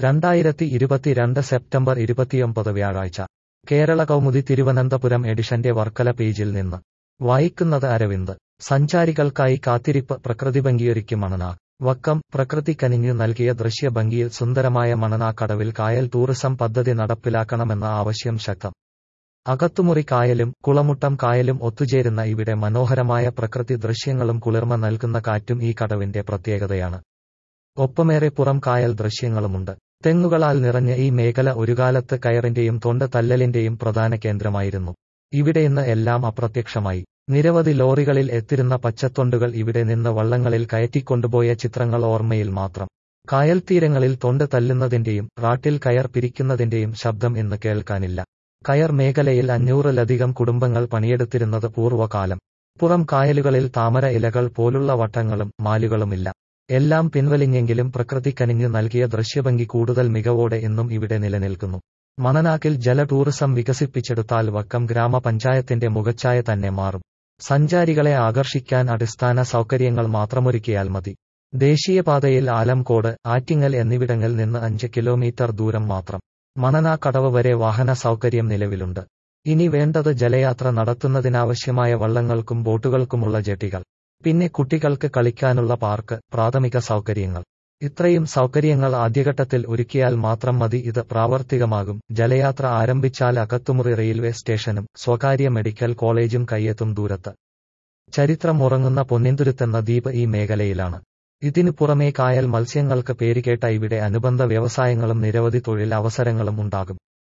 രണ്ടായിരത്തി ഇരുപത്തിരണ്ട് സെപ്റ്റംബർ ഇരുപത്തിയൊമ്പത് വ്യാഴാഴ്ച കേരള കൗമുദി തിരുവനന്തപുരം എഡിഷന്റെ വർക്കല പേജിൽ നിന്ന് വായിക്കുന്നത് അരവിന്ദ് സഞ്ചാരികൾക്കായി കാത്തിരിപ്പ് പ്രകൃതിഭംഗിയൊരുക്കി മണനാർ വക്കം പ്രകൃതി കനിഞ്ഞു നൽകിയ ദൃശ്യഭംഗിയിൽ സുന്ദരമായ മണനാക്കടവിൽ കായൽ ടൂറിസം പദ്ധതി നടപ്പിലാക്കണമെന്ന ആവശ്യം ശക്തം അകത്തുമുറി കായലും കുളമുട്ടം കായലും ഒത്തുചേരുന്ന ഇവിടെ മനോഹരമായ പ്രകൃതി ദൃശ്യങ്ങളും കുളിർമ നൽകുന്ന കാറ്റും ഈ കടവിന്റെ പ്രത്യേകതയാണ് ഒപ്പമേറെ പുറം കായൽ ദൃശ്യങ്ങളുമുണ്ട് തെങ്ങുകളാൽ നിറഞ്ഞ ഈ മേഖല ഒരുകാലത്ത് കയറിന്റെയും തൊണ്ട തല്ലലിന്റെയും പ്രധാന കേന്ദ്രമായിരുന്നു ഇവിടെ ഇന്ന് എല്ലാം അപ്രത്യക്ഷമായി നിരവധി ലോറികളിൽ എത്തിരുന്ന പച്ചത്തൊണ്ടുകൾ ഇവിടെ നിന്ന് വള്ളങ്ങളിൽ കയറ്റിക്കൊണ്ടുപോയ ചിത്രങ്ങൾ ഓർമ്മയിൽ മാത്രം കായൽ തീരങ്ങളിൽ തൊണ്ട് തല്ലുന്നതിന്റെയും റാട്ടിൽ കയർ പിരിക്കുന്നതിന്റെയും ശബ്ദം ഇന്ന് കേൾക്കാനില്ല കയർ മേഖലയിൽ അഞ്ഞൂറിലധികം കുടുംബങ്ങൾ പണിയെടുത്തിരുന്നത് പൂർവ്വകാലം പുറം കായലുകളിൽ താമര ഇലകൾ പോലുള്ള വട്ടങ്ങളും മാലുകളുമില്ല എല്ലാം പിൻവലിഞ്ഞെങ്കിലും പ്രകൃതി കനിഞ്ഞു നൽകിയ ദൃശ്യഭംഗി കൂടുതൽ മികവോടെ ഇന്നും ഇവിടെ നിലനിൽക്കുന്നു മണനാക്കിൽ ജല ടൂറിസം വികസിപ്പിച്ചെടുത്താൽ വക്കം ഗ്രാമപഞ്ചായത്തിന്റെ മുഖച്ഛായ തന്നെ മാറും സഞ്ചാരികളെ ആകർഷിക്കാൻ അടിസ്ഥാന സൗകര്യങ്ങൾ മാത്രമൊരുക്കിയാൽ മതി ദേശീയപാതയിൽ ആലംകോട് ആറ്റിങ്ങൽ എന്നിവിടങ്ങളിൽ നിന്ന് അഞ്ച് കിലോമീറ്റർ ദൂരം മാത്രം മണനാക്കടവ് വരെ വാഹന സൗകര്യം നിലവിലുണ്ട് ഇനി വേണ്ടത് ജലയാത്ര നടത്തുന്നതിനാവശ്യമായ വള്ളങ്ങൾക്കും ബോട്ടുകൾക്കുമുള്ള ജെട്ടികൾ പിന്നെ കുട്ടികൾക്ക് കളിക്കാനുള്ള പാർക്ക് പ്രാഥമിക സൗകര്യങ്ങൾ ഇത്രയും സൗകര്യങ്ങൾ ആദ്യഘട്ടത്തിൽ ഒരുക്കിയാൽ മാത്രം മതി ഇത് പ്രാവർത്തികമാകും ജലയാത്ര ആരംഭിച്ചാൽ അകത്തുമുറി റെയിൽവേ സ്റ്റേഷനും സ്വകാര്യ മെഡിക്കൽ കോളേജും കയ്യെത്തും ദൂരത്ത് ചരിത്രമുറങ്ങുന്ന പൊന്നിന്തുരുത്തെന്ന ദ്വീപ് ഈ മേഖലയിലാണ് ഇതിനു പുറമേ കായൽ മത്സ്യങ്ങൾക്ക് പേരുകേട്ട ഇവിടെ അനുബന്ധ വ്യവസായങ്ങളും നിരവധി തൊഴിൽ അവസരങ്ങളും ഉണ്ടാകും